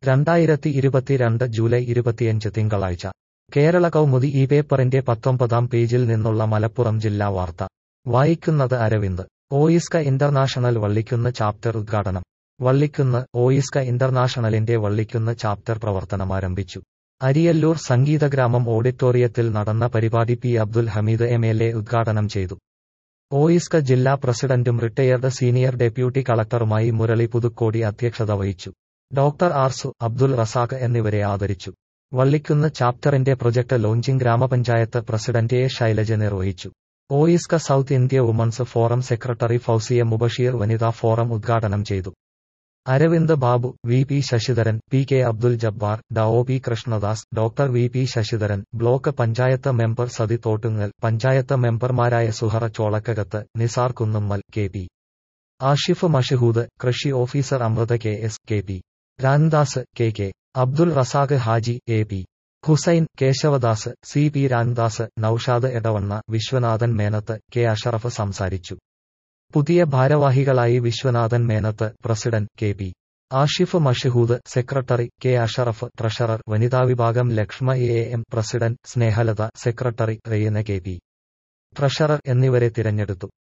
രണ്ടായിരത്തി ഇരുപത്തിരണ്ട് ജൂലൈ ഇരുപത്തിയഞ്ച് തിങ്കളാഴ്ച കേരള കൗമുദി ഈ പേപ്പറിന്റെ പത്തൊമ്പതാം പേജിൽ നിന്നുള്ള മലപ്പുറം ജില്ലാ വാർത്ത വായിക്കുന്നത് Aravind OISCA international Vallikkunnu chapter ഉദ്ഘാടനം വള്ളിക്കുന്ന് ഓയിസ്ക ഇന്റർനാഷണലിന്റെ വള്ളിക്കുന്ന് ചാപ്റ്റർ പ്രവർത്തനമാരംഭിച്ചു അരിയല്ലൂർ സംഗീതഗ്രാമം ഓഡിറ്റോറിയത്തിൽ നടന്ന പരിപാടി P Abdul Hameed M L A ഉദ്ഘാടനം ചെയ്തു ഓയിസ്ക ജില്ലാ പ്രസിഡന്റും റിട്ടയർഡ് സീനിയർ ഡെപ്യൂട്ടി കളക്ടറുമായി മുരളി പുതുക്കോടി അധ്യക്ഷത വഹിച്ചു ഡോക്ടർ ആർസു അബ്ദുൽ റസാഖ് എന്നിവരെ ആദരിച്ചു വള്ളിക്കുന്ന് ചാപ്റ്ററിന്റെ പ്രൊജക്ട് ലോഞ്ചിംഗ് ഗ്രാമപഞ്ചായത്ത് പ്രസിഡന്റ് എ ശൈലജ നിർവഹിച്ചു OISCA south India women's forum secretary Fousiya Mubashir വനിതാ ഫോറം ഉദ്ഘാടനം ചെയ്തു Aravind Babu V P Sasidharan P K Abdul Jabbar ഡ O P Krishnadas doctor V P Sasidharan block panchayat member Sathi Thottungal panchayat മെമ്പർമാരായ സുഹറ ചോളക്കകത്ത് നിസാർ കുന്നുമ്മൽ കെ പി ആഷിഫ് മഷഹൂദ് കൃഷി officer Amrutha K S K P Ramdas K K Abdul Razak Haji A P Hussain Keshavadas C P Ramdas Noushad Edavanna Viswanathan Menath K Ashraf സംസാരിച്ചു പുതിയ ഭാരവാഹികളായി Viswanathan Menath president K P Ashif Mashhood secretary K Ashraf treasurer വനിതാ വിഭാഗം ലക്ഷ്മ A M president Snehalatha secretary Rayyana K P treasurer എന്നിവരെ തിരഞ്ഞെടുത്തു